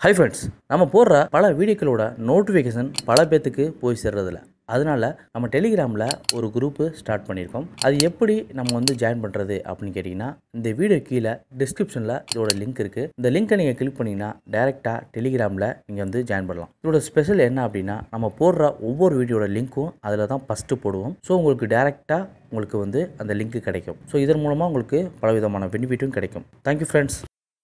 hi friends நம்ம போடுற பல வீடியோக்களோட நோட்டிஃபிகேஷன் பல பேத்துக்கு போய் சேர்றதில்ல அதனால நம்ம டெலிகிராமில் ஒரு குரூப்பு ஸ்டார்ட் பண்ணியிருக்கோம் அது எப்படி நம்ம வந்து ஜாயின் பண்ணுறது அப்படின்னு கேட்டிங்கன்னா இந்த வீடியோ கீழே டிஸ்கிரிப்ஷனில் இதோட லிங்க் இருக்குது இந்த லிங்க்கை நீங்கள் கிளிக் பண்ணிங்கன்னா டேரெக்டாக டெலிகிராமில் நீங்கள் வந்து ஜாயின் பண்ணலாம் இதோட ஸ்பெஷல் என்ன அப்படின்னா நம்ம போடுற ஒவ்வொரு வீடியோட லிங்க்கும் அதில் தான் ஃபஸ்ட்டு போடுவோம் ஸோ உங்களுக்கு டேரெக்டாக உங்களுக்கு வந்து அந்த லிங்க் கிடைக்கும் ஸோ இதன் மூலமாக உங்களுக்கு பலவிதமான பெனிஃபிட்டும் கிடைக்கும் தேங்க்யூ ஃப்ரெண்ட்ஸ்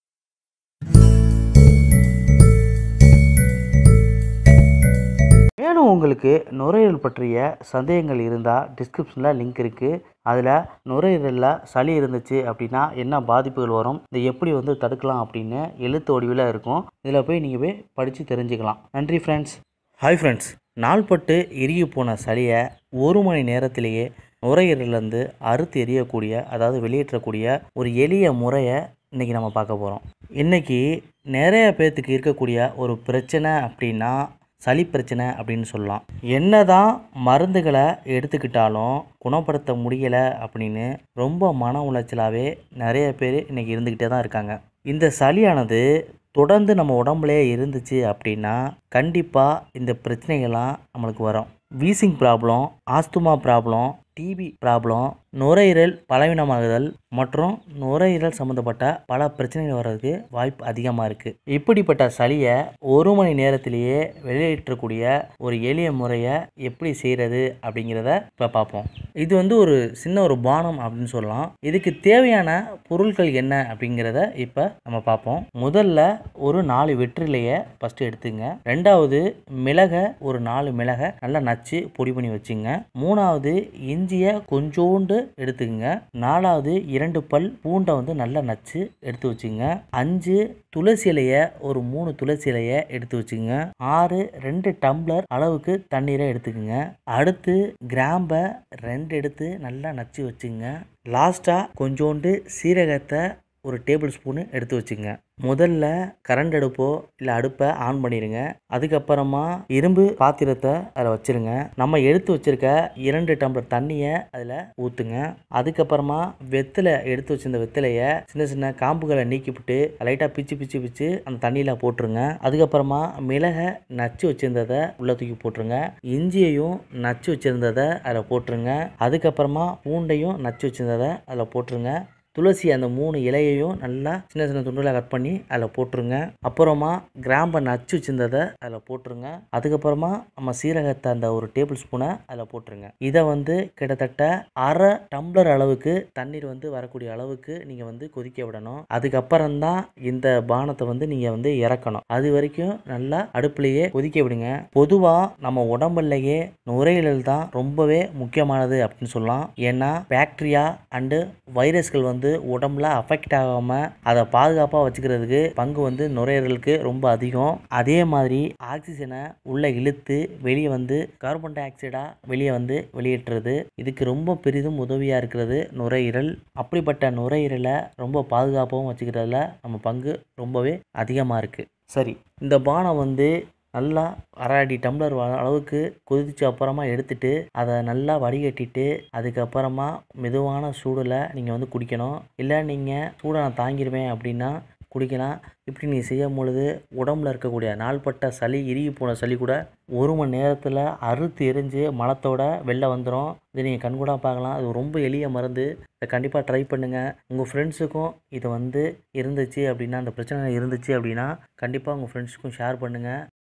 மேலும் உங்களுக்கு நுரையீரல் பற்றிய சந்தேகங்கள் இருந்தால் டிஸ்கிரிப்ஷனில் லிங்க் இருக்குது அதில் நுரையீரலில் சளி இருந்துச்சு அப்படின்னா என்ன பாதிப்புகள் வரும் இதை எப்படி வந்து தடுக்கலாம் அப்படின்னு எழுத்து வடிவில் இருக்கும் இதில் போய் நீங்கள் போய் படித்து தெரிஞ்சுக்கலாம் நன்றி ஃப்ரெண்ட்ஸ் ஹாய் ஃப்ரெண்ட்ஸ் நாள்பட்டு இறுகி போன சளியை ஒரு மணி நேரத்திலேயே நுரையீரலேருந்து அறுத்து எரியக்கூடிய அதாவது வெளியேற்றக்கூடிய ஒரு எளிய முறையை இன்றைக்கி நம்ம பார்க்க போகிறோம் இன்றைக்கி நிறைய பேர்த்துக்கு இருக்கக்கூடிய ஒரு பிரச்சனை அப்படின்னா சளி பிரச்சனை அப்படின்னு சொல்லலாம் என்னதான் மருந்துகளை எடுத்துக்கிட்டாலும் குணப்படுத்த முடியலை அப்படின்னு ரொம்ப மன உளைச்சலாகவே நிறைய பேர் இன்றைக்கி இருந்துக்கிட்டே தான் இருக்காங்க இந்த சளியானது தொடர்ந்து நம்ம உடம்புலே இருந்துச்சு அப்படின்னா கண்டிப்பாக இந்த பிரச்சனைகள்லாம் நம்மளுக்கு வரும் wheezing problem asthma problem TB problem நுரையீரல் பலவீனமாகுதல் மற்றும் நுரையீரல் சம்மந்தப்பட்ட பல பிரச்சனைகள் வர்றதுக்கு வாய்ப்பு அதிகமாக இருக்குது இப்படிப்பட்ட சளியை ஒரு மணி நேரத்திலேயே வெளியேற்றக்கூடிய ஒரு எளிய முறையை எப்படி செய்கிறது அப்படிங்கிறத இப்போ பார்ப்போம் இது வந்து ஒரு சின்ன ஒரு பானம் அப்படின்னு சொல்லலாம் இதுக்கு தேவையான பொருட்கள் என்ன அப்படிங்கிறத இப்போ நம்ம பார்ப்போம் முதல்ல ஒரு நாலு வெற்றிலையை ஃபஸ்ட்டு எடுத்துங்க ரெண்டாவது மிளகை ஒரு நாலு மிளகை நல்லா நச்சு பொடி பண்ணி வச்சுங்க மூணாவது இஞ்சியை கொஞ்சோண்டு எடுத்துக்கங்க நாலாவது இரண்டு பல் பூண்டை வந்து நல்லா நச்சு எடுத்து வச்சுங்க அஞ்சு துளசி இலையை ஒரு மூணு துளசி இலையை எடுத்து வச்சுங்க ஆறு ரெண்டு டம்ளர் அளவுக்கு தண்ணீரை எடுத்துக்கங்க அடுத்து கிராம்பை ரெண்டு எடுத்து நல்லா நச்சு வச்சுங்க லாஸ்ட்டாக கொஞ்சோண்டு சீரகத்தை ஒரு டேபிள் ஸ்பூனு எடுத்து வச்சுங்க முதல்ல கரண்ட் அடுப்போ இல்லை அடுப்பை ஆன் பண்ணிடுங்க அதுக்கப்புறமா இரும்பு பாத்திரத்தை அதில் வச்சிருங்க நம்ம எடுத்து வச்சிருக்க இரண்டு டம்ளர் தண்ணியை அதில் ஊற்றுங்க அதுக்கப்புறமா வெத்தலை எடுத்து வச்சிருந்த வெத்தலையை சின்ன சின்ன காம்புகளை நீக்கிவிட்டு லைட்டாக பிச்சு பிச்சு பிச்சு அந்த தண்ணியில் போட்டுருங்க அதுக்கப்புறமா மிளகை நச்சு வச்சிருந்ததை உள்ள தூக்கி போட்டுருங்க இஞ்சியையும் நச்சு வச்சிருந்ததை அதில் போட்டுருங்க அதுக்கப்புறமா பூண்டையும் நச்சு வச்சிருந்ததை அதில் போட்டுருங்க துளசி அந்த மூணு இலையையும் நல்லா சின்ன சின்ன துண்டுகளை கட் பண்ணி அதில் போட்டுருங்க அப்புறமா கிராம்பை நச்சு வச்சிருந்ததை அதில் போட்டுருங்க அதுக்கப்புறமா நம்ம சீரகத்தை அந்த ஒரு டேபிள் ஸ்பூனை அதில் போட்டுருங்க இதை வந்து கிட்டத்தட்ட அரை டம்ளர் அளவுக்கு தண்ணீர் வந்து வரக்கூடிய அளவுக்கு நீங்கள் வந்து கொதிக்க விடணும் அதுக்கப்புறம் தான் இந்த பானத்தை வந்து நீங்கள் வந்து இறக்கணும் அது வரைக்கும் நல்லா அடுப்புலையே கொதிக்க விடுங்க பொதுவாக நம்ம உடம்புலையே நுரையீரல் தான் ரொம்பவே முக்கியமானது அப்படின்னு சொல்லலாம் ஏன்னா பாக்டீரியா அண்டு வைரஸ்கள் வந்து உடம்புல அஃபெக்ட் ஆகாமல் அதை பாதுகாப்பாக வச்சுக்கிறதுக்கு பங்கு வந்து நுரையீரலுக்கு ரொம்ப அதிகம் அதே மாதிரி ஆக்சிஜனை உள்ளே இழுத்து வெளியே வந்து கார்பன் டை ஆக்சைடாக வெளியே வந்து வெளியேற்றுறது இதுக்கு ரொம்ப பெரிதும் உதவியாக இருக்கிறது நுரையீரல் அப்படிப்பட்ட நுரையீரலை ரொம்ப பாதுகாப்பாகவும் வச்சுக்கிறதுல நம்ம பங்கு ரொம்பவே அதிகமாக இருக்குது சரி இந்த பானம் வந்து நல்லா அரை அடி டம்ளர் வ- அளவுக்கு கொதிச்ச அப்புறமா எடுத்துட்டு அதை நல்லா வடிகட்டிட்டு அதுக்கப்புறமா மெதுவான சூடில் நீங்கள் வந்து குடிக்கணும் இல்லை நீங்கள் சூடை நான் தாங்கிடுவேன் அப்படின்னா குடிக்கலாம் இப்படி நீங்கள் செய்யும் பொழுது உடம்புல இருக்கக்கூடிய நாள்பட்ட சளி இறுகி போன சளி கூட ஒரு மணி நேரத்தில் அறுத்து எரிஞ்சு மலத்தோட வெளில வந்துடும் இதை நீங்கள் கண்கூடா பார்க்கலாம் இது ரொம்ப எளிய மருந்து இதை கண்டிப்பாக ட்ரை பண்ணுங்கள் உங்கள் ஃப்ரெண்ட்ஸுக்கும் இது வந்து இருந்துச்சு அப்படின்னா அந்த பிரச்சனை இருந்துச்சு அப்படின்னா கண்டிப்பாக உங்கள் ஃப்ரெண்ட்ஸுக்கும் ஷேர் பண்ணுங்கள்